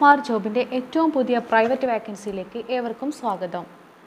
smart ജോബിൻ്റെ ഏറ്റവും പുതിയ പ്രൈവറ്റ് വാക്കൻസിയിലേക്ക് ഏവർക്കും സ്വാഗതം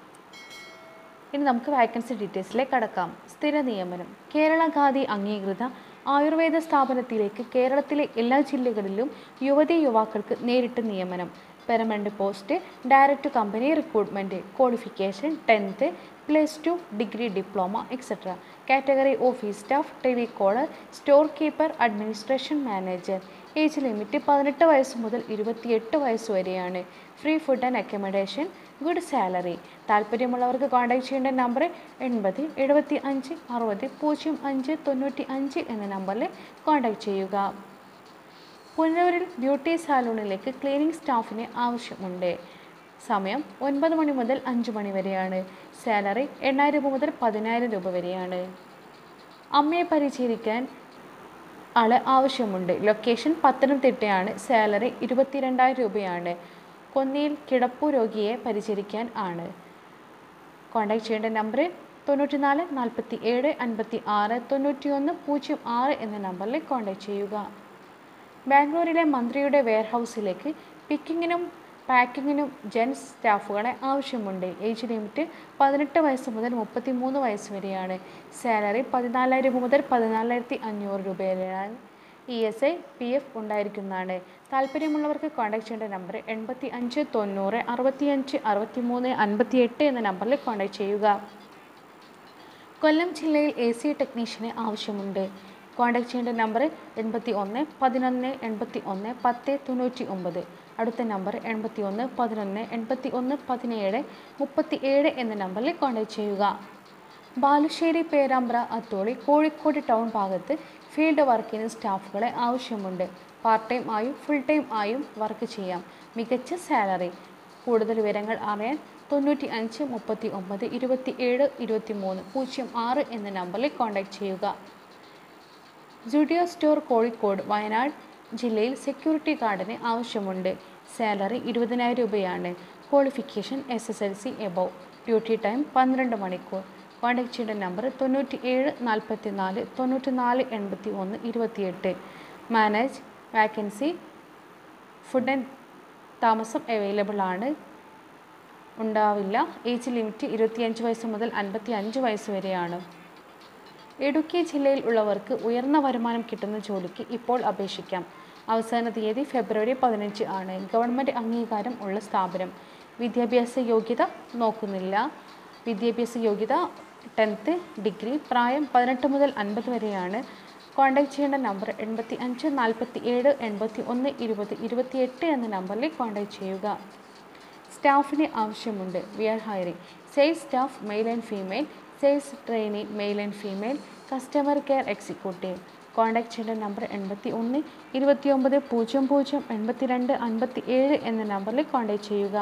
ഇനി നമുക്ക് വാക്കൻസി ഡീറ്റെയിൽസിലേക്ക് കടക്കാം സ്ഥിര നിയമനം കേരള ഖാദി അംഗീകൃത ആയുർവേദ സ്ഥാപനത്തിലേക്ക് കേരളത്തിലെ എല്ലാ ജില്ലകളിലും യുവതി യുവാക്കൾക്ക് നേരിട്ട് നിയമനം permanent post direct company recruitment qualification tenth plus two degree diploma etcetera category office staff telecaller store keeper administration manager age limit പതിനെട്ട് വയസ്സ് മുതൽ ഇരുപത്തിയെട്ട് വയസ്സ് വരെയാണ് free food and accommodation good salary താല്പര്യമുള്ളവർക്ക് കോൺടാക്ട് ചെയ്യേണ്ട നമ്പർ എൺപത് എഴുപത്തി അഞ്ച് അറുപത് പൂജ്യം അഞ്ച് തൊണ്ണൂറ്റി അഞ്ച് എന്ന നമ്പറിൽ കോൺടാക്ട് ചെയ്യുക പുനലൂരിൽ ബ്യൂട്ടി സാലൂണിലേക്ക് ക്ലീനിങ് സ്റ്റാഫിന് ആവശ്യമുണ്ട് സമയം ഒൻപത് മണി മുതൽ അഞ്ച് മണി വരെയാണ് സാലറി എണ്ണായിരം രൂപ മുതൽ പതിനായിരം രൂപ വരെയാണ് അമ്മയെ പരിചരിക്കാൻ ആള് ആവശ്യമുണ്ട് ലൊക്കേഷൻ പത്തനംതിട്ടയാണ് സാലറി ഇരുപത്തിരണ്ടായിരം രൂപയാണ് കൊന്നിയിൽ കിടപ്പു രോഗിയെ പരിചരിക്കാൻ ആണ് കോൺടാക്ട് ചെയ്യേണ്ട നമ്പർ തൊണ്ണൂറ്റിനാല് നാൽപ്പത്തി ഏഴ് അൻപത്തി ആറ് തൊണ്ണൂറ്റിയൊന്ന് പൂജ്യം ആറ് എന്ന നമ്പറിൽ കോൺടാക്ട് ചെയ്യുക ബാംഗ്ലൂരിലെ മന്ത്രിയുടെ വെയർഹൗസിലേക്ക് പിക്കിങ്ങിനും പാക്കിങ്ങിനും ജെൻസ് സ്റ്റാഫുകളെ ആവശ്യമുണ്ട് ഏജ് ലിമിറ്റ് പതിനെട്ട് വയസ്സ് മുതൽ മുപ്പത്തി മൂന്ന് വയസ്സ് വരെയാണ് സാലറി പതിനാലായിരം രൂപ മുതൽ പതിനാലായിരത്തി അഞ്ഞൂറ് രൂപ വരെയാണ് E S I P F ഉണ്ടായിരിക്കുന്നതാണ് താല്പര്യമുള്ളവർക്ക് കോൺടാക്ട് ചെയ്യേണ്ട നമ്പർ എൺപത്തി അഞ്ച് തൊണ്ണൂറ് അറുപത്തിയഞ്ച് അറുപത്തി മൂന്ന് അൻപത്തി എട്ട് എന്ന നമ്പറിൽ കോൺടാക്ട് ചെയ്യുക കൊല്ലം ജില്ലയിൽ എ സി ടെക്നീഷ്യന് ആവശ്യമുണ്ട് കോൺടാക്ട് ചെയ്യേണ്ട നമ്പർ എൺപത്തി ഒന്ന് പതിനൊന്ന് എൺപത്തി ഒന്ന് പത്ത് തൊണ്ണൂറ്റി ഒമ്പത് അടുത്ത നമ്പർ എൺപത്തി ഒന്ന് പതിനൊന്ന് എൺപത്തി ഒന്ന് പതിനേഴ് മുപ്പത്തി ഏഴ് എന്ന നമ്പറിൽ കോൺടാക്ട് ചെയ്യുക ബാലുശ്ശേരി പേരാമ്പ്ര അത്തോളി കോഴിക്കോട് ടൗൺ ഭാഗത്ത് ഫീൽഡ് വർക്കിന് സ്റ്റാഫുകളെ ആവശ്യമുണ്ട് പാർട്ട് ടൈം ആയും ഫുൾ ടൈം ആയും വർക്ക് ചെയ്യാം മികച്ച സാലറി കൂടുതൽ വിവരങ്ങൾ അറിയാൻ തൊണ്ണൂറ്റി അഞ്ച് മുപ്പത്തി ഒമ്പത് ഇരുപത്തി ഏഴ് ഇരുപത്തി മൂന്ന് പൂജ്യം ആറ് എന്ന നമ്പറിൽ കോൺടാക്ട് ചെയ്യുക ജുഡിയോ സ്റ്റോർ കോഴിക്കോട് വയനാട് ജില്ലയിൽ സെക്യൂരിറ്റി ഗാർഡിന് ആവശ്യമുണ്ട് സാലറി ഇരുപതിനായിരം രൂപയാണ് qualification S S L C above duty time പന്ത്രണ്ട് മണിക്കൂർ കോൺടാക്ട് ചെയ്യേണ്ട നമ്പർ തൊണ്ണൂറ്റി ഏഴ് നാൽപ്പത്തി നാല് തൊണ്ണൂറ്റി നാല് എൺപത്തി ഒന്ന് ഇരുപത്തിയെട്ട് മാനേജ് വാക്കൻസി ഫുഡ് ആൻഡ് താമസം അവൈലബിൾ ആണ് ഉണ്ടാവില്ല ഏജ് ലിമിറ്റ് ഇരുപത്തിയഞ്ച് വയസ്സ് മുതൽ അൻപത്തി അഞ്ച് വയസ്സ് വരെയാണ് ഇടുക്കി ജില്ലയിൽ ഉള്ളവർക്ക് ഉയർന്ന വരുമാനം കിട്ടുന്ന ജോലിക്ക് ഇപ്പോൾ അപേക്ഷിക്കാം അവസാന തീയതി ഫെബ്രുവരി പതിനഞ്ച് ആണ് ഗവൺമെൻറ് അംഗീകാരം ഉള്ള സ്ഥാപനം വിദ്യാഭ്യാസ യോഗ്യത നോക്കുന്നില്ല വിദ്യാഭ്യാസ യോഗ്യത ടെൻത്ത് ഡിഗ്രി പ്രായം പതിനെട്ട് മുതൽ അൻപത് വരെയാണ് കോൺടാക്ട് ചെയ്യേണ്ട നമ്പർ എൺപത്തി അഞ്ച് നാൽപ്പത്തി ഏഴ് എൺപത്തി ഒന്ന് ഇരുപത് ഇരുപത്തിയെട്ട് എന്ന നമ്പറിൽ കോൺടാക്ട് ചെയ്യുക സ്റ്റാഫിന് ആവശ്യമുണ്ട് we are hiring sales staff male and female sales trainee male and female customer care executive contact ചെയ്യേണ്ട നമ്പർ എൺപത്തി ഒന്ന് ഇരുപത്തി ഒമ്പത് പൂജ്യം പൂജ്യം എൺപത്തി രണ്ട് അൻപത്തി ഏഴ് എന്ന നമ്പറിൽ കോൺടാക്ട് ചെയ്യുക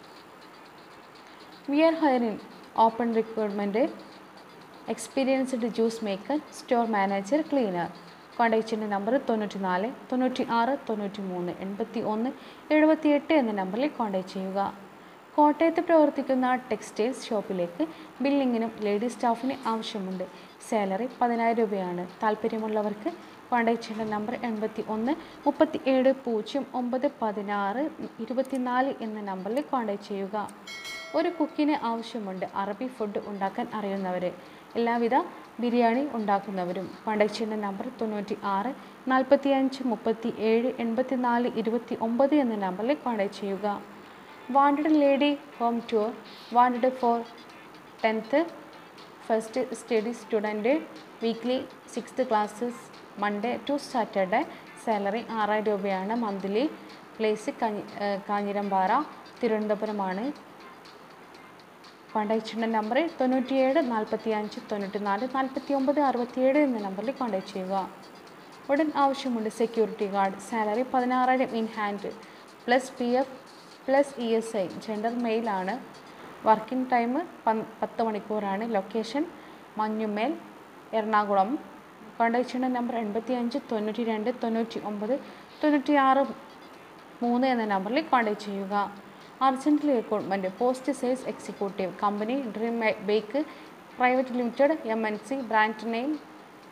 we are hiring open recruitment experienced juice maker store manager cleaner contact ചെയ്യുന്ന നമ്പർ തൊണ്ണൂറ്റി നാല് തൊണ്ണൂറ്റി ആറ് തൊണ്ണൂറ്റി മൂന്ന് എൺപത്തി ഒന്ന് എഴുപത്തിയെട്ട് എന്ന നമ്പറിൽ കോൺടാക്ട് ചെയ്യുക കോട്ടയത്ത് പ്രവർത്തിക്കുന്ന ടെക്സ്റ്റൈൽസ് ഷോപ്പിലേക്ക് ബില്ലിങ്ങിനും ലേഡി സ്റ്റാഫിന് ആവശ്യമുണ്ട് സാലറി പതിനായിരം രൂപയാണ് താല്പര്യമുള്ളവർക്ക് കോൺടാക്ട് ചെയ്യേണ്ട നമ്പർ എൺപത്തി ഒന്ന് മുപ്പത്തി ഏഴ് പൂജ്യം ഒമ്പത് പതിനാറ് ഇരുപത്തിനാല് എന്ന നമ്പറിൽ കോൺടാക്ട് ചെയ്യുക ഒരു കുക്കിന് ആവശ്യമുണ്ട് അറബി ഫുഡ് ഉണ്ടാക്കാൻ അറിയുന്നവർ എല്ലാവിധ ബിരിയാണി ഉണ്ടാക്കുന്നവരും കോൺടാക്ട് ചെയ്യുന്ന നമ്പർ തൊണ്ണൂറ്റി ആറ് നാൽപ്പത്തി അഞ്ച് മുപ്പത്തി ഏഴ് എൺപത്തി നാല് ഇരുപത്തി ഒമ്പത് എന്ന നമ്പറിൽ കോൺടാക്ട് ചെയ്യുക wanted lady home tutor wanted for tenth first study student weekly sixth classes Monday to Saturday salary ആറായിരം രൂപയാണ് മന്ത്ലി പ്ലേസ് കാഞ്ഞി കാഞ്ഞിരമ്പാറ തിരുവനന്തപുരമാണ് കോൺടാക്ട് ചെയ്യുന്ന നമ്പർ തൊണ്ണൂറ്റിയേഴ് നാൽപ്പത്തി അഞ്ച് തൊണ്ണൂറ്റി നാല് നാൽപ്പത്തി ഒമ്പത് അറുപത്തിയേഴ് എന്ന നമ്പറിൽ കോൺടാക്ട് ചെയ്യുക ഉടൻ ആവശ്യമുണ്ട് സെക്യൂരിറ്റി ഗാർഡ് സാലറി പതിനാറായിരം in hand plus P F plus E S I gender മെയിലാണ് വർക്കിംഗ് ടൈം പത്ത് മണിക്കൂറാണ് ലൊക്കേഷൻ മഞ്ഞുമേൽ എറണാകുളം കോൺടാക്ട് ചെയ്യുന്ന നമ്പർ എൺപത്തി അഞ്ച് തൊണ്ണൂറ്റി രണ്ട് തൊണ്ണൂറ്റി ഒമ്പത് തൊണ്ണൂറ്റി ആറ് മൂന്ന് എന്ന നമ്പറിൽ കോൺടാക്ട് ചെയ്യുക urgent recruitment post sales executive company dream bake private limited M N C brand name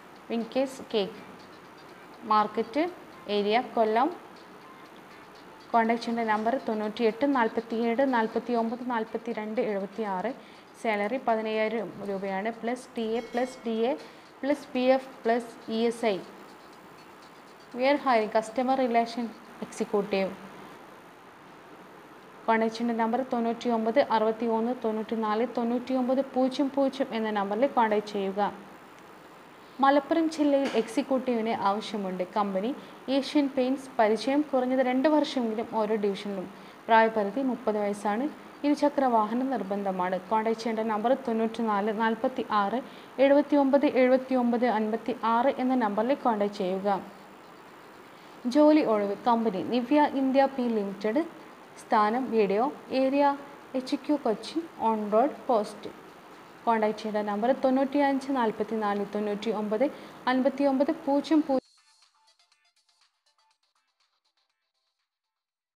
വിൻകേസ് cake market area Kollam contact ചെയ്യേണ്ട നമ്പർ തൊണ്ണൂറ്റി എട്ട് നാൽപ്പത്തി ഏഴ് നാൽപ്പത്തി ഒമ്പത് നാൽപ്പത്തി രണ്ട് എഴുപത്തി ആറ് സാലറി പതിനയ്യായിരം രൂപയാണ് plus T A plus D A plus P F plus E S I we are hiring customer relation executive contact ചെയ്യേണ്ട നമ്പർ തൊണ്ണൂറ്റി ഒമ്പത് അറുപത്തി ഒന്ന് തൊണ്ണൂറ്റി നാല് തൊണ്ണൂറ്റി ഒമ്പത് പൂജ്യം പൂജ്യം എന്ന നമ്പറിൽ കോൺടാക്ട് ചെയ്യുക മലപ്പുറം ജില്ലയിൽ എക്സിക്യൂട്ടീവിന് ആവശ്യമുണ്ട് കമ്പനി ഏഷ്യൻ പെയിൻറ്റ്സ് പരിചയം കുറഞ്ഞത് രണ്ട് വർഷമെങ്കിലും ഓരോ ഡിവിഷനിലും പ്രായപരിധി മുപ്പത് വയസ്സാണ് ഇരുചക്ര വാഹനം നിർബന്ധമാണ് കോൺടാക്ട് ചെയ്യേണ്ട നമ്പർ തൊണ്ണൂറ്റി നാല് നാൽപ്പത്തി ആറ് എഴുപത്തി ഒമ്പത് എഴുപത്തി ഒമ്പത് അൻപത്തി ആറ് എന്ന നമ്പറിൽ കോൺടാക്ട് ചെയ്യുക ജോലി ഒഴിവ് company Nivea India P limited സ്ഥാനം video area H Q Kochi on road post contact ചെയ്യേണ്ട നമ്പർ തൊണ്ണൂറ്റി അഞ്ച് നാൽപ്പത്തി നാല് തൊണ്ണൂറ്റി ഒമ്പത് അൻപത്തി ഒമ്പത് പൂജ്യം പൂജ്യം